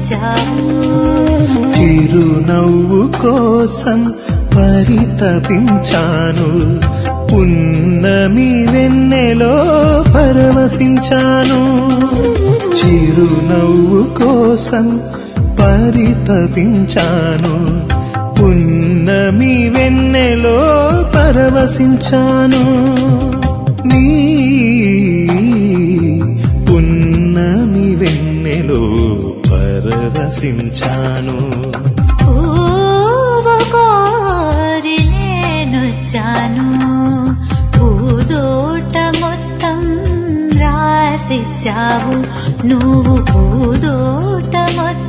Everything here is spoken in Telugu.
రాసిచ్చావు చిరునవ్వు కోసం పరితపించాను పున్నమి వెన్నెలో పరవశించాను చిరునవ్వు కోసం పరితపించాను పున్నమి వెన్నెలో పరవశించాను నీ పున్నమి వెన్నెలో పరవశించాను పువ్వు కోరి నేనొచ్చాను పూదోట మొత్తం రాసిచ్చావు నువ్వు పూదోట మొత్తం